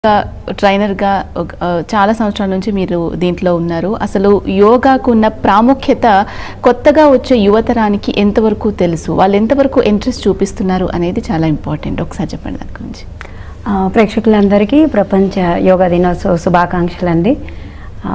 ట్రైనర్గా ఒక- ఆ, చాలా సంవత్సరాల నుంచి మీరు దీంట్లో ఉన్నారు అసలు యోగాకు ఉన్న ప్రాముఖ్యత కొత్తగా వచ్చే యువతరానికి ఎంతవరకు తెలుసు వాళ్ళు ఎంతవరకు ఇంట్రెస్ట్ చూపిస్తున్నారు అనేది చాలా ఇంపార్టెంట్ ఒకసారి చెప్పండి దాని గురించి ఆ, ప్రేక్షకులందరికీ ప్రపంచ యోగా దినోత్సవ శుభాకాంక్షలు అండి ఆ,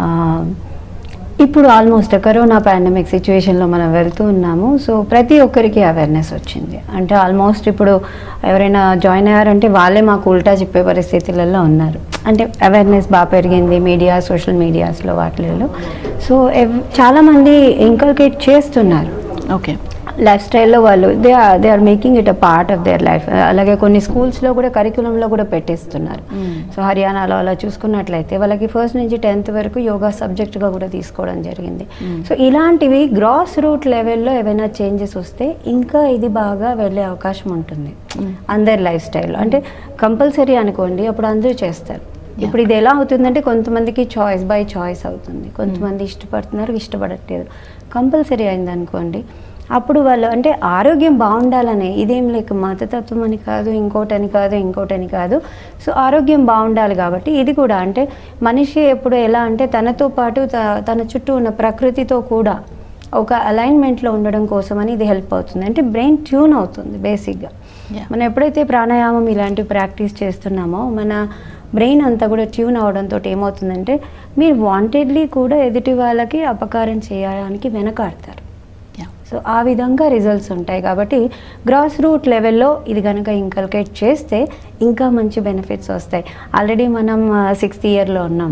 ఇప్పుడు ఆల్మోస్ట్ కరోనా పాండమిక్ సిచ్యువేషన్లో మనం వెళ్తూ ఉన్నాము సో ప్రతి ఒక్కరికి అవేర్నెస్ వచ్చింది అంటే ఆల్మోస్ట్ ఇప్పుడు ఎవరైనా జాయిన్ అయ్యారంటే వాళ్ళే మాకు ఉల్టా చెప్పే పరిస్థితులలో ఉన్నారు అంటే అవేర్నెస్ బాగా పెరిగింది మీడియా సోషల్ మీడియాస్లో వాటిల్లో సో ఎవ్- చాలామంది ఇంకల్కేట్ చేస్తున్నారు ఓకే లైఫ్ స్టైల్లో వాళ్ళు they are they are making it a part of their life అలాగే కొన్ని స్కూల్స్లో కూడా కరికులంలో కూడా పెట్టేస్తున్నారు సో హర్యానాలో అలా చూసుకున్నట్లయితే వాళ్ళకి ఫస్ట్ నుంచి టెన్త్ వరకు యోగా సబ్జెక్ట్గా కూడా తీసుకోవడం జరిగింది సో ఇలాంటివి గ్రాస్ రూట్ లెవెల్లో ఏవైనా చేంజెస్ వస్తే ఇంకా ఇది బాగా వెళ్ళే అవకాశం ఉంటుంది అందరి లైఫ్ స్టైల్లో అంటే కంపల్సరీ అనుకోండి అప్పుడు అందరూ చేస్తారు ఇప్పుడు ఇది ఎలా అవుతుందంటే కొంతమందికి చాయిస్ బై చాయిస్ అవుతుంది కొంతమంది ఇష్టపడుతున్నారు ఇష్టపడట్లేదు కంపల్సరీ అయింది అనుకోండి అప్పుడు వాళ్ళు అంటే ఆరోగ్యం బాగుండాలనే ఇదేం లేక మతతత్వం అని కాదు ఇంకోటని కాదు ఇంకోటని కాదు సో ఆరోగ్యం బాగుండాలి కాబట్టి ఇది కూడా అంటే మనిషి ఎప్పుడు ఎలా అంటే తనతో పాటు త- తన చుట్టూ ఉన్న ప్రకృతితో కూడా ఒక అలైన్మెంట్లో ఉండడం కోసమని ఇది హెల్ప్ అవుతుంది అంటే బ్రెయిన్ ట్యూన్ అవుతుంది బేసిక్గా Yeah. మనం ఎప్పుడైతే ప్రాణాయామం ఇలాంటివి ప్రాక్టీస్ చేస్తున్నామో మన బ్రెయిన్ అంతా కూడా ట్యూన్ అవడంతో ఏమవుతుందంటే మీరు వాంటెడ్లీ కూడా ఎదుటి వాళ్ళకి అపకారం చేయడానికి వెనకాడతారు యా సో ఆ విధంగా రిజల్ట్స్ ఉంటాయి కాబట్టి గ్రాస్ రూట్ లెవెల్లో ఇది కనుక ఇంకల్కేట్ చేస్తే ఇంకా మంచి బెనిఫిట్స్ వస్తాయి ఆల్రెడీ మనం సిక్స్త్ ఇయర్లో ఉన్నాం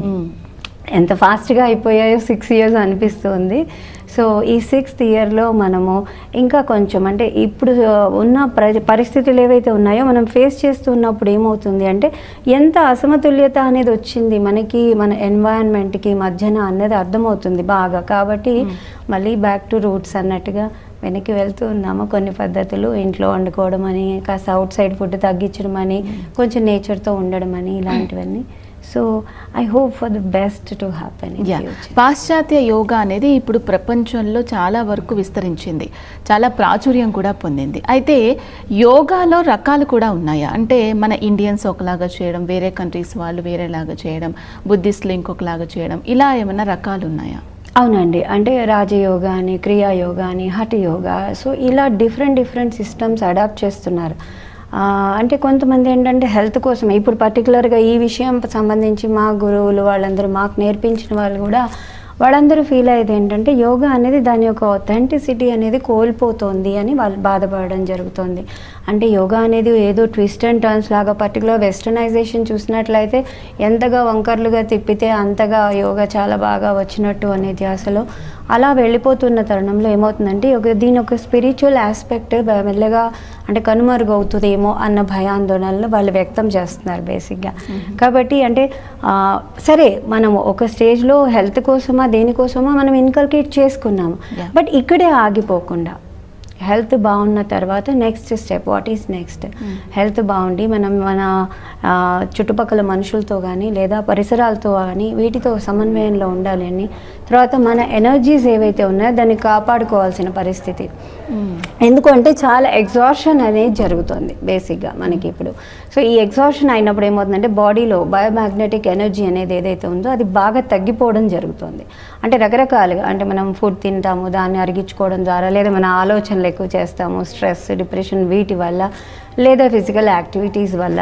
ఎంత ఫాస్ట్గా అయిపోయాయో సిక్స్ ఇయర్స్ అనిపిస్తుంది సో ఈ సిక్స్త్ ఇయర్లో మనము ఇంకా కొంచెం అంటే ఇప్పుడు ఆ, ఉన్న ప్ర పరిస్థితులు ఏవైతే ఉన్నాయో మనం ఫేస్ చేస్తున్నప్పుడు ఏమవుతుంది అంటే ఎంత అసమతుల్యత అనేది వచ్చింది మనకి మన ఎన్వైరన్మెంట్కి మధ్యన అన్నది అర్థమవుతుంది బాగా కాబట్టి మళ్ళీ బ్యాక్ టు రూట్స్ అన్నట్టుగా వెనక్కి వెళ్తూ ఉన్నాము కొన్ని పద్ధతులు ఇంట్లో వండుకోవడం అని కాస్త అవుట్ సైడ్ ఫుడ్ తగ్గించడం అని కొంచెం నేచర్తో ఉండడం అని ఇలాంటివన్నీ so I hope for the best to happen in your future పాశ్చాత్య యోగా అనేది ఇప్పుడు ప్రపంచంలో చాలా వరకు విస్తరించింది చాలా ప్రాచుర్యం కూడా పొందింది అయితే యోగాలో రకాలు కూడా ఉన్నాయా అంటే మన ఇండియన్స్ ఒకలాగా చేయడం వేరే కంట్రీస్ వాళ్ళు వేరేలాగా చేయడం బుద్ధిస్టులు ఇంకొకలాగా చేయడం ఇలా ఏమైనా రకాలు ఉన్నాయా అవునండి అంటే రాజయోగా అని క్రియా యోగా అని హఠ యోగా సో ఇలా డిఫరెంట్ డిఫరెంట్ సిస్టమ్స్ అడాప్ట్ చేస్తున్నారు ఆ, అంటే కొంతమంది ఏంటంటే హెల్త్ కోసం ఇప్పుడు పర్టికులర్గా ఈ విషయం సంబంధించి మా గురువులు వాళ్ళందరూ మాకు నేర్పించిన వాళ్ళు కూడా వాళ్ళందరూ ఫీల్ అయ్యేది ఏంటంటే యోగా అనేది దాని యొక్క ఒథెంటిసిటీ అనేది కోల్పోతోంది అని వాళ్ళు బాధపడడం జరుగుతుంది అంటే యోగా అనేది ఏదో ట్విస్ట్ అండ్ టర్న్స్ లాగా పర్టికులర్ వెస్టర్నైజేషన్ చూసినట్లయితే ఎంతగా వంకర్లుగా తిప్పితే అంతగా యోగా చాలా బాగా వచ్చినట్టు అనే ధ్యాసలో అలా వెళ్ళిపోతున్న తరుణంలో ఏమవుతుందంటే ఒక దీని ఒక స్పిరిచువల్ ఆస్పెక్ట్ మెల్లగా అంటే కనుమరుగవుతుందేమో అన్న భయాందోళనలు వాళ్ళు వ్యక్తం చేస్తున్నారు బేసిక్గా కాబట్టి అంటే ఆ, సరే మనం ఒక స్టేజ్లో హెల్త్ కోసమా దేనికోసమా మనం ఇన్కల్కేట్ చేసుకున్నాము Yeah. బట్ ఇక్కడే ఆగిపోకుండా హెల్త్ బాగున్న తర్వాత next step what is next health బాగుండి మనం మన ఆ, చుట్టుపక్కల మనుషులతో కానీ లేదా పరిసరాలతో కానీ వీటితో సమన్వయంలో ఉండాలి అని తర్వాత మన ఎనర్జీస్ ఏవైతే ఉన్నాయో దాన్ని కాపాడుకోవాల్సిన పరిస్థితి ఎందుకంటే చాలా ఎగ్జాషన్ అనేది జరుగుతుంది బేసిక్గా మనకి ఇప్పుడు సో ఈ ఎగ్జాషన్ అయినప్పుడు ఏమవుతుందంటే బాడీలో బయోమాగ్నెటిక్ ఎనర్జీ అనేది ఏదైతే ఉందో అది బాగా తగ్గిపోవడం జరుగుతుంది అంటే రకరకాలుగా అంటే మనం ఫుడ్ తింటాము దాన్ని అరిగించుకోవడం ద్వారా లేదా మన ఆలోచనలు ఎక్కువ చేస్తాము స్ట్రెస్ డిప్రెషన్ వీటి వల్ల లేదా ఫిజికల్ యాక్టివిటీస్ వల్ల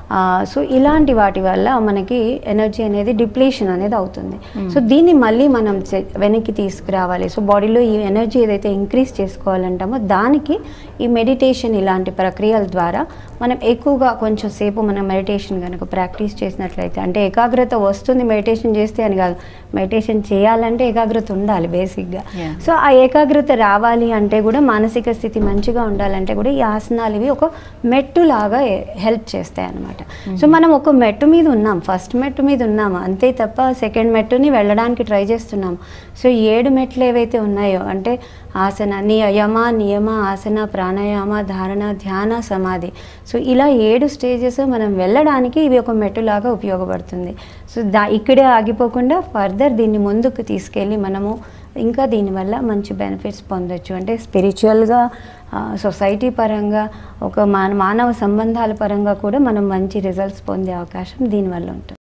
సో ఇలాంటి వాటి వల్ల మనకి ఎనర్జీ అనేది డిప్లీషన్ అనేది అవుతుంది సో దీన్ని మళ్ళీ మనం చె- వెనక్కి తీసుకురావాలి సో బాడీలో ఈ ఎనర్జీ ఏదైతే ఇంక్రీజ్ చేసుకోవాలంటామో దానికి ఈ మెడిటేషన్ ఇలాంటి ప్రక్రియల ద్వారా మనం ఎక్కువగా కొంచెం సేపు మనం మెడిటేషన్ కనుక ప్రాక్టీస్ చేసినట్లయితే అంటే ఏకాగ్రత వస్తుంది మెడిటేషన్ చేస్తే అని కాదు మెడిటేషన్ చేయాలంటే ఏకాగ్రత ఉండాలి బేసిక్గా Yeah. సో ఆ ఏకాగ్రత రావాలి అంటే కూడా మానసిక స్థితి మంచిగా ఉండాలంటే కూడా ఈ ఆసనాలు ఇవి ఒక మెట్టు లాగా హెల్ప్ చేస్తాయి అన్నమాట సో మనం ఒక మెట్టు మీద ఉన్నాం ఫస్ట్ మెట్టు మీద ఉన్నాము అంతే తప్ప సెకండ్ మెట్టుని వెళ్ళడానికి ట్రై చేస్తున్నాం సో ఏడు మెట్లు ఏవైతే ఉన్నాయో అంటే ఆసన నియ యమ నియమ ఆసన ప్రాణాయామ ధారణ ధ్యాన సమాధి సో ఇలా ఏడు స్టేజెస్ మనం వెళ్ళడానికి ఇవి ఒక మెట్టులాగా ఉపయోగపడుతుంది సో దా ఇక్కడే ఆగిపోకుండా ఫర్దర్ దీన్ని ముందుకు తీసుకెళ్ళి మనము ఇంకా దీనివల్ల మంచి బెనిఫిట్స్ పొందొచ్చు అంటే స్పిరిచువల్గా సొసైటీ పరంగా ఒక మాన మానవ సంబంధాల పరంగా కూడా మనం మంచి రిజల్ట్స్ పొందే అవకాశం దీనివల్ల ఉంటుంది